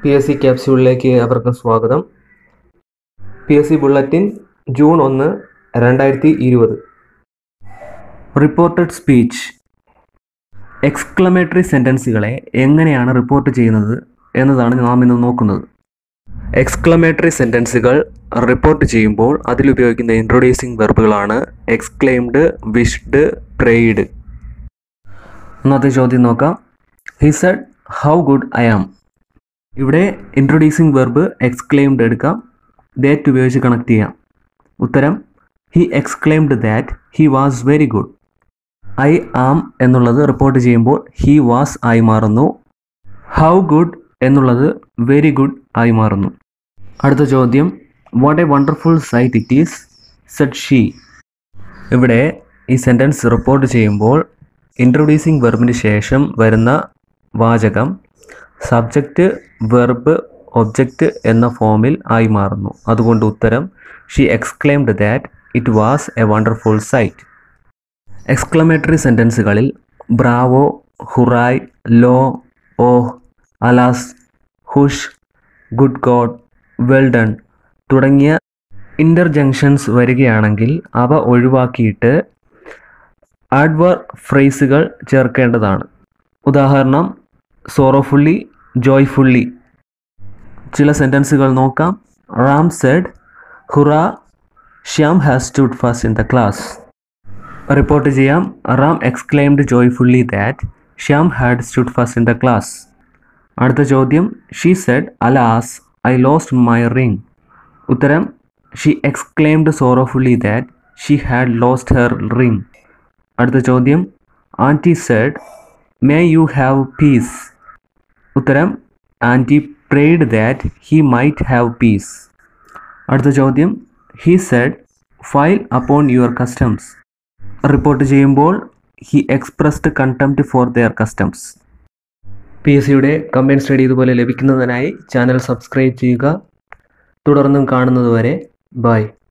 P S C ക്യാപ്സ്യൂളിലേക്ക് അവർക്കും സ്വാഗതം P S C bulletin June ഒന്ന് രണ്ടായിരത്തി ഇരുപത് റിപ്പോർട്ടഡ് സ്പീച്ച് എക്സ്ക്ലമേറ്ററി സെൻറ്റൻസുകളെ എങ്ങനെയാണ് റിപ്പോർട്ട് ചെയ്യുന്നത് എന്നതാണ് നാം ഇന്ന് നോക്കുന്നത് എക്സ്ക്ലമേറ്ററി സെൻറ്റൻസുകൾ റിപ്പോർട്ട് ചെയ്യുമ്പോൾ അതിലുപയോഗിക്കുന്ന ഇൻട്രൊഡ്യൂസിങ് വെർബുകളാണ് എക്സ്ക്ലെയിംഡ് വിഷ്ഡ് പ്രേയ്ഡ് ഒന്നാമത്തെ ചോദ്യം നോക്കാം he said how good I am ഇവിടെ ഇൻട്രൊഡ്യൂസിങ് വെർബ് എക്സ്ക്ലെയിംഡ് എടുക്കാം ദാറ്റ് ഉപയോഗിച്ച് കണക്ട് ചെയ്യാം ഉത്തരം he exclaimed that he was very good I am എന്നുള്ളത് റിപ്പോർട്ട് ചെയ്യുമ്പോൾ ഹി വാസ് ആയി മാറുന്നു ഹൗ ഗുഡ് എന്നുള്ളത് വെരി ഗുഡ് ആയി മാറുന്നു അടുത്ത ചോദ്യം what a wonderful sight it is said she ഇവിടെ ഈ സെൻറ്റൻസ് റിപ്പോർട്ട് ചെയ്യുമ്പോൾ ഇൻട്രൊഡ്യൂസിങ് വെർബിന് ശേഷം വരുന്ന വാചകം സബ്ജക്റ്റ് വെർബ് ഒബ്ജക്റ്റ് എന്ന ഫോമിൽ ആയി മാറുന്നു അതുകൊണ്ട് ഉത്തരം she exclaimed that it was a wonderful sight exclamatory സെൻറ്റൻസുകളിൽ bravo hurrah lo oh alas hush good God well done തുടങ്ങിയ ഇൻ്റർജങ്ഷൻസ് വരികയാണെങ്കിൽ അവ ഒഴിവാക്കിയിട്ട് ആഡ്വർ ഫ്രേസുകൾ ചേർക്കേണ്ടതാണ് ഉദാഹരണം സോറോഫുള്ളി ജോയ്ഫുള്ളി ചില സെൻറ്റൻസുകൾ നോക്കാം Ram said hurrah Shyam has stood first in the class report ചെയ്യാം Ram exclaimed joyfully that Shyam had stood first in the class അടുത്ത ചോദ്യം she said alas I lost my ring ഉത്തരം she exclaimed sorrowfully that she had lost her ring അടുത്ത ചോദ്യം aunty said may you have peace ഉത്തരം aunty prayed that he might have peace അടുത്ത ചോദ്യം he said fie upon your customs report ചെയ്യുമ്പോൾ he expressed contempt for their customs P S സിയുടെ combine study ഇതുപോലെ ലഭിക്കുന്നതിനായി channel subscribe ചെയ്യുക തുടർന്നും കാണുന്നതുവരെ ബൈ